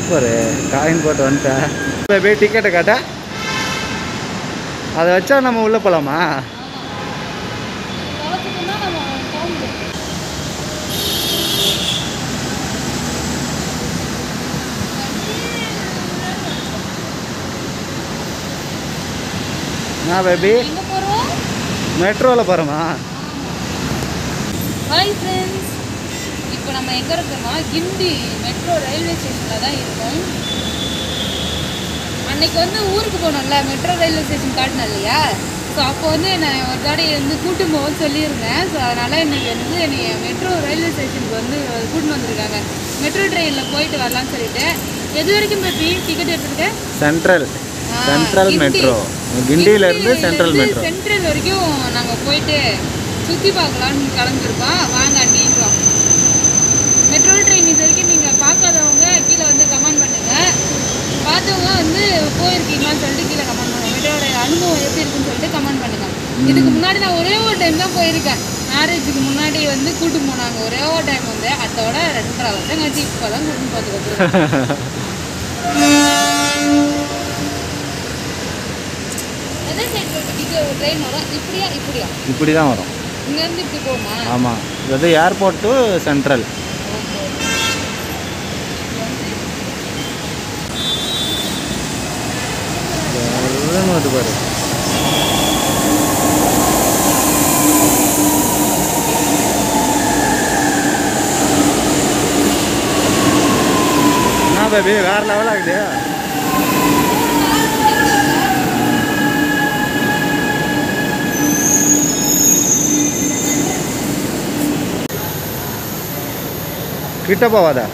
Super coin போட்டு வந்துட்டேன் இப்போ போய் டிக்கெட்டை காட்ட அதை வச்சா நம்ம உள்ளே போகலாமா கவசத்துக்குன்னா நம்ம போக முடியும் நான் பேபி எங்க போறோம் மெட்ரோவில் போகிறோமா ஹாய் ஃப்ரெண்ட்ஸ் இப்போ நம்ம எங்க இருக்கோம்னா கிண்டி மெட்ரோ ரயில்வே ஸ்டேஷன்ல தான் இருக்கோம் அன்னைக்கு வந்து ஊருக்கு போனோம்ல மெட்ரோ ரயில்வே ஸ்டேஷன் காட்டினேன் இல்லையா ஸோ அப்போ வந்து என்னை ஒரு தாடி வந்து கூட்டும் போக சொல்லியிருந்தேன் ஸோ அதனால் இன்னைக்கு வந்து என்னை மெட்ரோ ரயில்வே ஸ்டேஷனுக்கு வந்து கூட்டின்னு வந்திருக்காங்க மெட்ரோ ட்ரெயினில் போயிட்டு வரலாம்னு சொல்லிட்டு எது வரைக்கும் பேபி டிக்கெட் எடுத்துருக்கேன் சென்ட்ரல் ஆ, சென்ட்ரல் கிண்டி. மெட்ரோ கிண்டியிலேருந்து சென்ட்ரல் மெட்ரோ சென்ட்ரல் வரைக்கும் நாங்கள் போயிட்டு சுற்றி பார்க்கலான்னு கிளம்பிருக்கோம் வாங்க நீங்களும் மெட்ரோ ட்ரெயின் இது வரைக்கும் நீங்கள் பார்க்காதவங்க கீழே வந்து கமெண்ட் பண்ணுங்கள் பார்த்தவங்க வந்து போயிருக்கீங்களான்னு சொல்லிட்டு கீழே கமெண்ட் பண்ணுங்க மெட்ரோட அனுபவம் எப்படி இருக்குன்னு சொல்லிட்டு கமெண்ட் பண்ணுங்க இதுக்கு முன்னாடி நான் ஒரே ஒரு டைம் தான் போயிருக்கேன் மேரேஜுக்கு முன்னாடி வந்து கூட்டு போனாங்க ஒரே ஒரு டைம் வந்து அதோட ரெண்டரை வருஷம் கழிச்சு இப்போ தான் கூட்டு பார்த்து வந்துருக்கேன் எந்த சைடு ட்ரெயின் வரும் இப்படியா இப்படியா இப்படி தான் வரும் இங்கேருந்து இப்படி போகுமா ஆமாம் இது வந்து ஏர்போர்ட் டு சென்ட்ரல் வருது பாரு என்ன பேபி வேற லெவல் ஆகுது கிட்ட போவாதா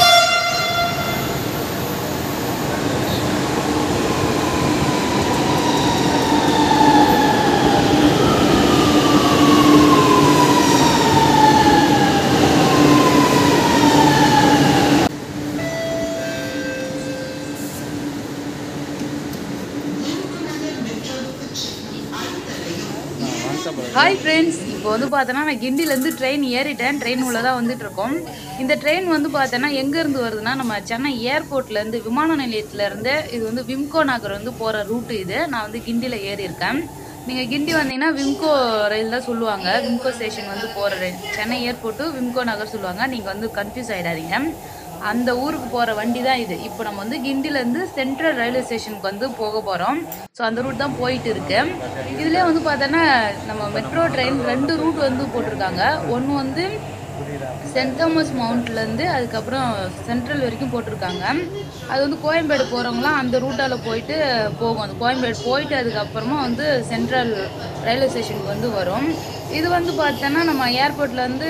ஹாய் ஃப்ரெண்ட்ஸ் இப்போ வந்து பார்த்தோன்னா நான் கிண்டிலேருந்து ட்ரெயின் ஏறிட்டேன் ட்ரெயின் உள்ள தான் வந்துட்டு இருக்கோம் இந்த ட்ரெயின் வந்து பார்த்தோன்னா எங்கேருந்து வருதுன்னா நம்ம சென்னை ஏர்போர்ட்லேருந்து விமான நிலையத்துலேருந்து இது வந்து விம்கோ நகர் வந்து போகிற ரூட்டு இது நான் வந்து கிண்டியில் ஏறியிருக்கேன் நீங்கள் கிண்டி வந்தீங்கன்னா விம்கோ ரயில் தான் சொல்லுவாங்க விம்கோ ஸ்டேஷன் வந்து போகிற ரயில் சென்னை ஏர்போர்ட்டு விம்கோ நகர் சொல்லுவாங்க நீங்கள் வந்து கன்ஃபியூஸ் ஆகிடாதீங்க அந்த ஊருக்கு போகிற வண்டி தான் இது இப்போ நம்ம வந்து கிண்டிலேருந்து சென்ட்ரல் ரயில்வே ஸ்டேஷனுக்கு வந்து போக போகிறோம் ஸோ அந்த ரூட் தான் போயிட்டு இருக்கு இதுலேயே வந்து பார்த்தோன்னா நம்ம மெட்ரோ ட்ரெயின் ரெண்டு ரூட் வந்து போட்டிருக்காங்க ஒன்று வந்து சென்ட் தாமஸ் மவுண்ட்லேருந்து அதுக்கப்புறம் சென்ட்ரல் வரைக்கும் போட்டிருக்காங்க அது வந்து கோயம்பேடு போகிறவங்களாம் அந்த ரூட்டால் போயிட்டு போகும் அந்த கோயம்பேடு போயிட்டு அதுக்கப்புறமா வந்து சென்ட்ரல் ரயில்வே ஸ்டேஷனுக்கு வந்து வரும் இது வந்து பார்த்தோன்னா நம்ம ஏர்போர்ட்லேருந்து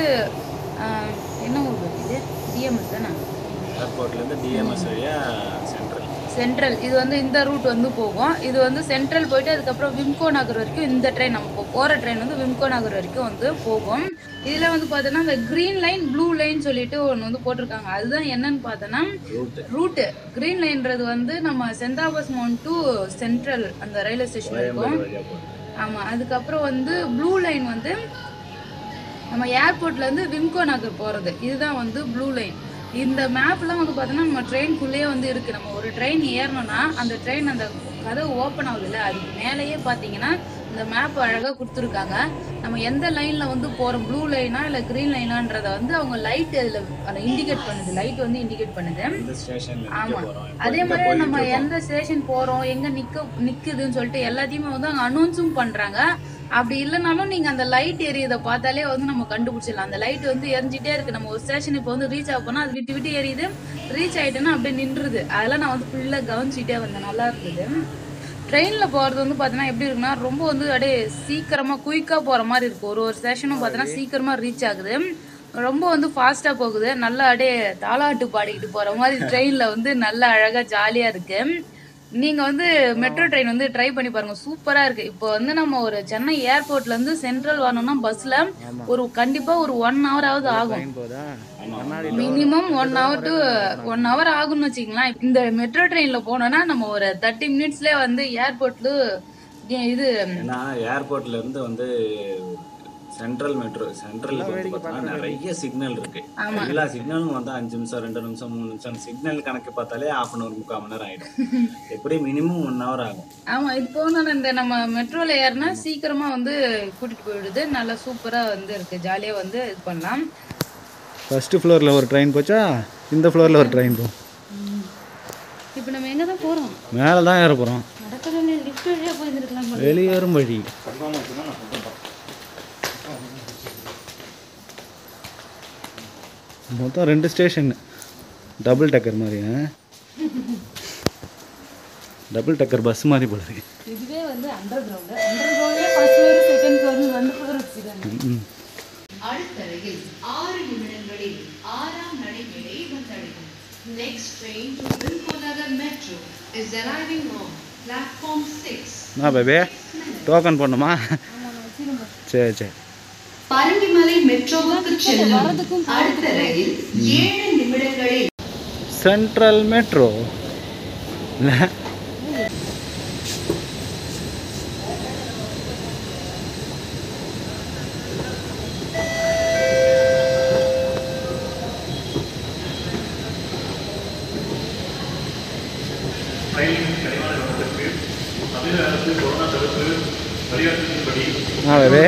என்ன ஊர் வருது இது டிஎம்எஸ் தானே ஏர்போர்ட்லேருந்து டிஎம்எஸ் வழியாக சென்ட்ரல் சென்ட்ரல் இது வந்து இந்த ரூட் வந்து போகும் இது வந்து சென்ட்ரல் போயிட்டு அதுக்கப்புறம் விம்கோ நகர் வரைக்கும் இந்த ட்ரெயின் நம்ம இப்போ போகிற ட்ரெயின் வந்து விம்கோ நகர் வரைக்கும் வந்து போகும் இதில் வந்து பார்த்தோன்னா இந்த க்ரீன் லைன் ப்ளூ லைன் சொல்லிட்டு ஒன்று வந்து போட்டிருக்காங்க அதுதான் என்னன்னு பார்த்தோன்னா ரூட்டு ரூட்டு க்ரீன் லைன்றது வந்து நம்ம செந்தாபஸ் மவுண்ட் டு சென்ட்ரல் அந்த ரயில்வே ஸ்டேஷன் இருக்கும் வழியாக போகுது ஆமாம் அதுக்கப்புறம் வந்து ப்ளூ லைன் வந்து நம்ம ஏர்போர்ட்லேருந்து விம்கோ நகர் போகிறது இதுதான் வந்து ப்ளூ லைன் இந்த மேப்லாம் வந்து பார்த்தோன்னா நம்ம ட்ரெயின்குள்ளேயே வந்து இருக்குது நம்ம ஒரு ட்ரெயின் ஏறணும்னா அந்த ட்ரெயின் அந்த கதவு ஓப்பன் ஆகுதுல்ல அதுக்கு மேலேயே பார்த்தீங்கன்னா இந்த மேப் அழகாக கொடுத்துருக்காங்க நம்ம எந்த லைனில் வந்து போகிறோம் ப்ளூ லைனா இல்லை க்ரீன் லைனான்றதை வந்து அவங்க லைட் அதில் அதை இண்டிகேட் பண்ணுது லைட் வந்து இண்டிகேட் பண்ணுது இந்த ஸ்டேஷனில் நிற்க ஆமா போகிறோம் அதே மாதிரி நம்ம எந்த ஸ்டேஷன் போறோம் எங்க நிக்க நிக்குதுன்னு சொல்லிட்டு எல்லாத்தையுமே வந்து அங்க அனௌன்ஸும் பண்றாங்க அப்படி இல்லைனாலும் நீங்க அந்த லைட் எரியதை பார்த்தாலே வந்து நம்ம கண்டுபிடிச்சிடலாம் அந்த லைட் வந்து எரிஞ்சிட்டே இருக்கு நம்ம ஒரு ஸ்டேஷன் இப்போ வந்து ரீச் ஆக போனா அது விட்டு விட்டு எரியுது ரீச் ஆயிட்டேன்னா அப்படியே நின்றுது அதெல்லாம் நான் வந்து ஃபுல்லா கவனிச்சிட்டே வந்தேன் நல்லா இருந்தது ட்ரெயின்ல போறது வந்து பார்த்தீங்கன்னா எப்படி இருக்குன்னா ரொம்ப வந்து அப்படியே சீக்கிரமா குயிக்கா போற மாதிரி இருக்கு ஒரு ஒரு ஸ்டேஷனும் பார்த்தீங்கன்னா சீக்கிரமா ரீச் ஆகுது ரொம்ப வந்து ஃபாஸ்டா போகுது நல்லா அப்படியே தாலாட்டு பாடிக்கிட்டு போற மாதிரி ட்ரெயின்ல வந்து நல்லா அழகா ஜாலியா இருக்கு நீங்க வந்து மெட்ரோ ட்ரெயின் வந்து ட்ரை பண்ணி பாருங்க சூப்பரா இருக்கு இப்போ வந்து நம்ம ஒரு சென்னை ஏர்போர்ட்ல இருந்து சென்ட்ரல் வரணும்னா பஸ்ல ஒரு கண்டிப்பா ஒரு ஒன் ஹவர் ஆகுது ஆகும் ட்ரெயின் போதா minimum one hour to one hour ஆகும்னு வச்சுக்கலாம் இந்த மெட்ரோ ட்ரெயின்ல போனோம்னா நம்ம ஒரு தேர்ட்டி மினிட்ஸ்ல வந்து ஏர்போர்ட்ல இது ஏன்னா ஏர்போர்ட்லேருந்து வந்து சென்ட்ரல் மெட்ரோ சென்ட்ரல் வந்து பார்த்தீங்கன்னா நிறைய சிக்னல் இருக்கு எல்லா சிக்னலும் வந்து அஞ்சு நிமிஷம் ரெண்டு நிமிஷம் மூணு நிமிஷம் சிக்னல் கணக்கு பார்த்தாலே ஹாஃப் அன் ஹவர் முக்கால் மணி நேரம் ஆயிடும் எப்படி மினிமம் ஒன் ஹவர் ஆகும் ஆமா இப்போ நான் இந்த நம்ம மெட்ரோல ஏறினா சீக்கிரமா வந்து கூட்டிட்டு போயிடுது நல்லா சூப்பரா வந்து இருக்கு ஜாலியா வந்து இது பண்ணலாம் ஃபஸ்ட்டு ஃப்ளோரில் ஒரு ட்ரெயின் போச்சா இந்த ஃப்ளோரில் ஒரு ட்ரெயின் போகும் இப்போ நம்ம எங்க தான் போறோம் மேலே தான் ஏற போகிறோம் நடக்கவே லிஃப்ட் வழியா போயிருந்துருக்கலாம் போல. வெளியேறும் வழி மொத்தம் ரெண்டு ஸ்டேஷன் டபுள் டக்கர் மாதிரி டபுள் டக்கர் பஸ் மாதிரி போல இருக்கு இதுவே வந்து அண்டர் கிரவுண்ட் அண்டர் கிரவுண்ட்ல ஃபர்ஸ்ட் ஃப்ளோர் செகண்ட் ஃப்ளோர் ரெண்டு ஃப்ளோர் வச்சிருக்காங்க ம். அடுத்தரையில் ஆறு நிமிடங்களில் ஆறாம் நடைமேடை வந்தடையும் next train to Wimco Nagar metro is arriving on platform six என்ன பேபே டோக்கன் பண்ணுமா சரி சரி பரங்கிமலை மெட்ரோவுக்கு செல்லும் அடுத்த ரயில் ஏழு நிமிடங்களில் சென்ட்ரல் மெட்ரோ இல்லை ஆ பேபே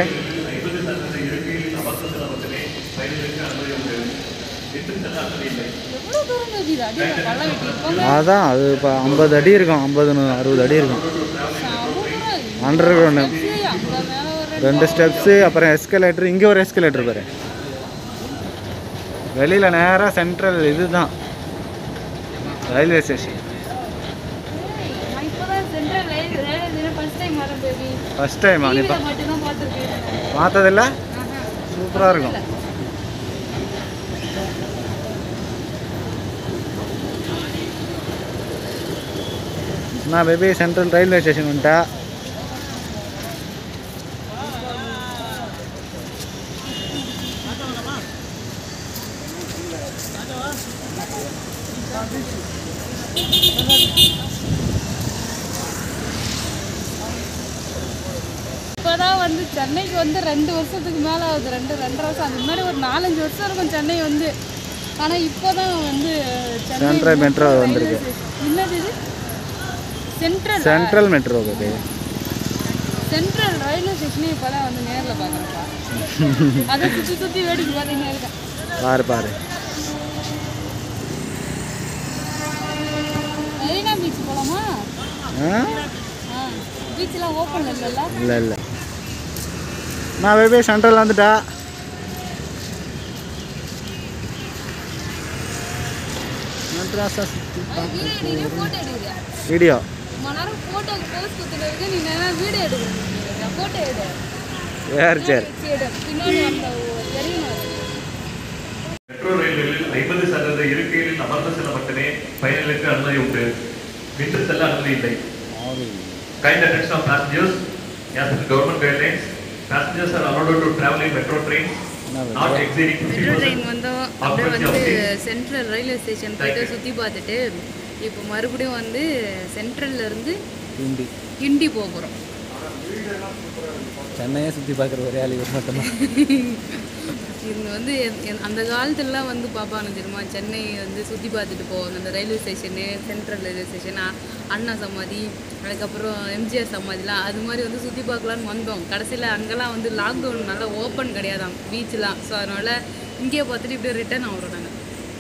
எவ்வளவு தூரம் பேபி இது அடி பள்ளம் வெட்டி இருக்கோம் அதான் அது இப்போ ஐம்பது அடி இருக்கும் ஐம்பது அறுபது அடி இருக்கும் அண்டர் கிரவுண்டு அங்க மேல ஒரு ரெண்டு ஸ்டெப்ஸு அப்புறம் எஸ்கலேட்டர் இங்கே ஒரு எஸ்கலேட்டர் பாரு வெளியில் நேராக சென்ட்ரல் இதுதான் ரயில்வே ஸ்டேஷன் நான் இப்பதான் சென்ட்ரல் ரயில் ரயில் ஃபர்ஸ்ட் டைம் வரேன் பேபி ஃபஸ்ட் டைம் நீ டிவில மட்டும் தான் பார்த்துருக்கேன் பார்த்ததில்ல சூப்பராக இருக்கும் நான் பேபி சென்ட்ரல் ரயில்வே ஸ்டேஷன் வந்துட்டா இப்போதான் வந்து சென்னைக்கு வந்து ரெண்டு வருஷத்துக்கு மேலே ஆகுது ரெண்டு ரெண்டரை வருஷம் அதுக்கு முன்னாடி ஒரு நாலஞ்சு வருஷம் இருக்கும் சென்னை வந்து ஆனால் இப்போதான் வந்து சென்னை சென்ட்ரல் மெட்ரோ வந்திருக்கு என்னது இது central central metro baby central railway ஸ்டேஷனே இப்போதான் வந்து நேரில் பார்க்குறப்பா அதை சுற்றி சுற்றி வேடிக்கை பார்த்தீங்கன்னா இருக்கேன் பாரு பாரு மெரினா பீச் போகலாமா ஆ ஆ பீச்லாம் ஓப்பன் இல்லைல்ல இல்லை இல்லை நான் பேபி சென்ட்ரல் வந்துட்டா மெட்ராஸா சுத்தி வீடியோ எடுக்கிறேன் ஃபோட்டோ எடுக்கிறேன் வீடியோ மணி நேரம் ஃபோட்டோக்கு போஸ் கொடுத்துட்டு நீ நேரம் வீடியோ எடுக்கிறேன் ஃபோட்டோ எடு சரி சரி எடு பின்னாடி அந்த தெரியணும் மெட்ரோ ரயில்களில் ஐம்பது சதவீத இருக்கைகளில் அமர்ந்த செல்ல மட்டுமே பயணிகளுக்கு அனுமதி உண்டு நின்று செல்ல அனுமதி இல்லை kind attention of passengers as per government guidelines passengers are allowed to travel in metro trains not exceeding metro 50% train வந்தோம் அப்படியே வந்து சென்ட்ரல் ரயில்வே ஸ்டேஷன் போயிட்டு சுற்றி பார்த்துட்டு இப்போ மறுபடியும் வந்து சென்ட்ரல்ல இருந்து ஹிந்தி கிண்டி போக போகிறோம் சென்னையே சுற்றி பார்க்குற ஒரே ஆள் இவர் மட்டும்தான் இது வந்து எ- எ- அந்த காலத்துலலாம் வந்து பார்ப்பாங்க தெரியுமா சென்னை வந்து சுற்றி பார்த்துட்டு போவாங்க அந்த railway station central railway station Anna Samadhi அதுக்கப்புறம் எம்ஜிஆர் சமாதிலாம் அது மாதிரி வந்து சுற்றி பார்க்கலான்னு வந்தோம் கடைசியில் அங்கெல்லாம் வந்து லாக்டவுன் நல்லா ஓப்பன் கிடையாதாம் பீச்லாம் ஸோ அதனால் இங்கேயே பார்த்துட்டு இப்படியே ரிட்டர்ன் ஆகிறோம் நாங்கள்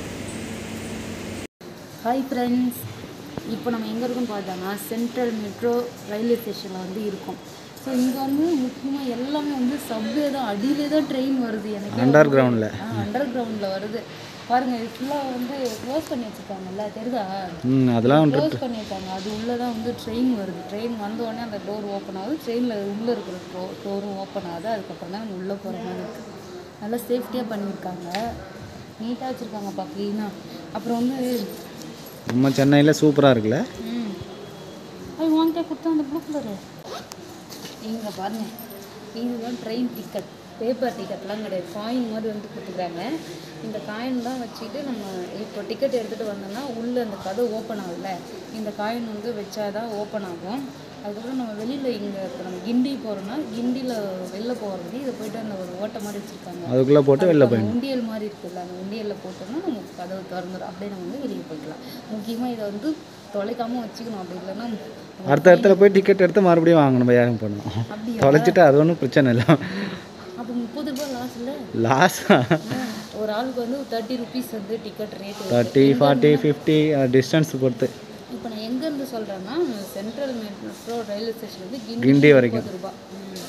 ஹாய் ஃப்ரெண்ட்ஸ் இப்போ நம்ம எங்கே இருக்கோம் பார்த்தோன்னா சென்ட்ரல் மெட்ரோ ரயில்வே ஸ்டேஷனில் வந்து இருக்கோம் ஸோ இங்கே வந்து முக்கியமாக எல்லாமே வந்து சப்வே தான் அடியிலே தான் ட்ரெயின் வருது எனக்கு அண்டர் கிரவுண்டில் அண்டர் கிரவுண்டில் வருது பாருங்க இது ஃபுல்லாக வந்து க்ளோஸ் பண்ணி வச்சுருக்காங்கல்ல தெரியுதா ம் அதெல்லாம் வந்து க்ளோஸ் பண்ணி வச்சாங்க அது உள்ளே தான் வந்து ட்ரெயின் வருது ட்ரெயின் வந்த உடனே அந்த டோர் ஓப்பன் ஆகுது ட்ரெயினில் உள்ளே இருக்கிற டோ டோரும் ஓப்பன் ஆகுது அதுக்கப்புறம் தான் நம்ம உள்ளே போகிற மாதிரி இருக்குது நல்லா சேஃப்டியாக பண்ணியிருக்காங்க நீட்டாக வச்சுருக்காங்கப்பா க்ளீனாக அப்புறம் வந்து நம்ம சென்னையில் சூப்பராக இருக்குல்ல ம் அது வாங்கிட்டே கொடுத்தா அந்த ப்ளூ கலரு இங்கே பாருங்க இதுதான் ட்ரெயின் டிக்கெட் பேப்பர் டிக்கெட்லாம் கிடையாது காயின் மாதிரி வந்து கொடுத்துக்கிறாங்க இந்த காயின் தான் வச்சுட்டு நம்ம இப்போ டிக்கெட் எடுத்துகிட்டு வந்தோம்னா உள்ளே அந்த கதை ஓப்பன் ஆகுதுல்ல இந்த காயின் வந்து வச்சா தான் ஓப்பன் ஆகும் அதுக்கப்புறம் நம்ம வெளியில் இங்கே இப்போ நம்ம கிண்டி போகிறோம்னா கிண்டியில் வெளில போகிறதுக்கு இதை போயிட்டு அந்த ஒரு ஓட்டை மாதிரி வச்சுருக்காங்க அதுக்குள்ளே போட்டு வெளில போயிடணும் உண்டியல் மாதிரி இருக்குல்ல அந்த உண்டியலில் போட்டோம்னா நம்ம கதவு திறந்துடும் அப்படியே நம்ம வந்து வெளியே போய்க்கலாம் முக்கியமாக இதை வந்து தொலைக்காமல் வச்சுக்கணும் அப்படி இல்லைன்னா அடுத்த இடத்துல போய் டிக்கெட் எடுத்து மறுபடியும் வாங்கணும் பையாகம் பண்ணணும் அப்படியா தொலைச்சிட்டு அது ஒன்றும் பிரச்சனை இல்லை அப்போ முப்பது ரூபாய் லாஸ் இல்லை லாஸா ஒரு ஆளுக்கு வந்து தேர்ட்டி ருபீஸ் வந்து ticket rate thirty forty fifty distance பொறுத்து இப்போ நான் எங்கேருந்து சொல்கிறேன்னா சென்ட்ரல் மெட்ரோ ரயில்வே ஸ்டேஷன் வந்து கிண்டி கிண்டி வரைக்கும். முப்பது ரூபாய்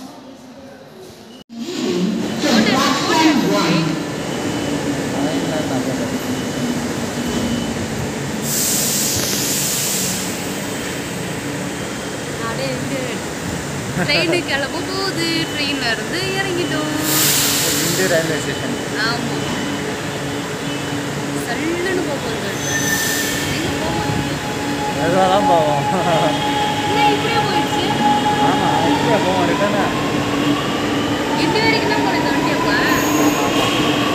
ட்ரெயின் கிளம்ப போகுது ட்ரெயின்ல இருந்து இறங்கிட்டோம் கிண்டி ரயில்வே ஸ்டேஷன் ஆமா சல்லுன்னு போக போகுது எங்க போவோம் மெதுவாக தான் போவோம் என்ன இப்படியே போயிடுச்சு ஆமாம் இப்படியே போவோம் ரிட்டர்னு எந்த வரைக்கும் தான் போனது வண்டி அப்ப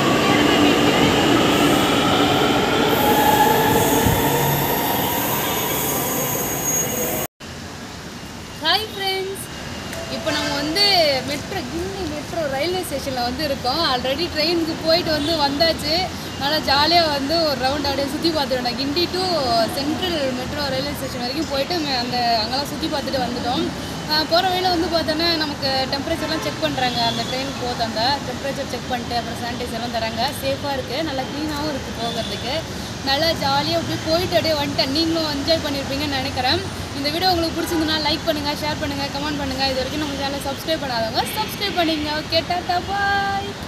ஹாய் ஃப்ரெண்ட்ஸ் இப்போ நம்ம வந்து மெட்ரோ கிண்டி மெட்ரோ ரயில்வே ஸ்டேஷனில் வந்து இருக்கோம் ஆல்ரெடி ட்ரெயினுக்கு போயிட்டு வந்து வந்தாச்சு நல்லா ஜாலியாக வந்து ஒரு ரவுண்ட் அப்படியே சுற்றி பார்த்துட்டோம் Guindy to central metro railway station வரைக்கும் போயிட்டு மே- அந்த அங்கெல்லாம் சுற்றி பார்த்துட்டு வந்துட்டோம் போகிற வழியில் வந்து பார்த்தோன்னா நமக்கு டெம்பரேச்சர்லாம் செக் பண்ணுறாங்க அந்த ட்ரெயினுக்கு போதாங்க டெம்பரேச்சர் செக் பண்ணிட்டு அப்புறம் சானிடைசர்லாம் தராங்க சேஃபாக இருக்குது நல்லா க்ளீனாகவும் இருக்குது போகிறதுக்கு நல்லா ஜாலியாக அப்படியே போயிட்டு அப்படியே வந்துட்டேன் நீங்களும் என்ஜாய் பண்ணியிருப்பீங்கன்னு நினைக்கிறேன் இந்த வீடியோ உங்களுக்கு பிடிச்சிருந்தனா லைக் பண்ணுங்கள் ஷேர் பண்ணுங்கள் கமெண்ட் பண்ணுங்கள் இது வரைக்கும் நம்ம சேனலை சப்ஸ்கிரைப் பண்ணாதவங்க சப்ஸ்கிரைப் பண்ணிங்க ஓகே டாட்டா பாய்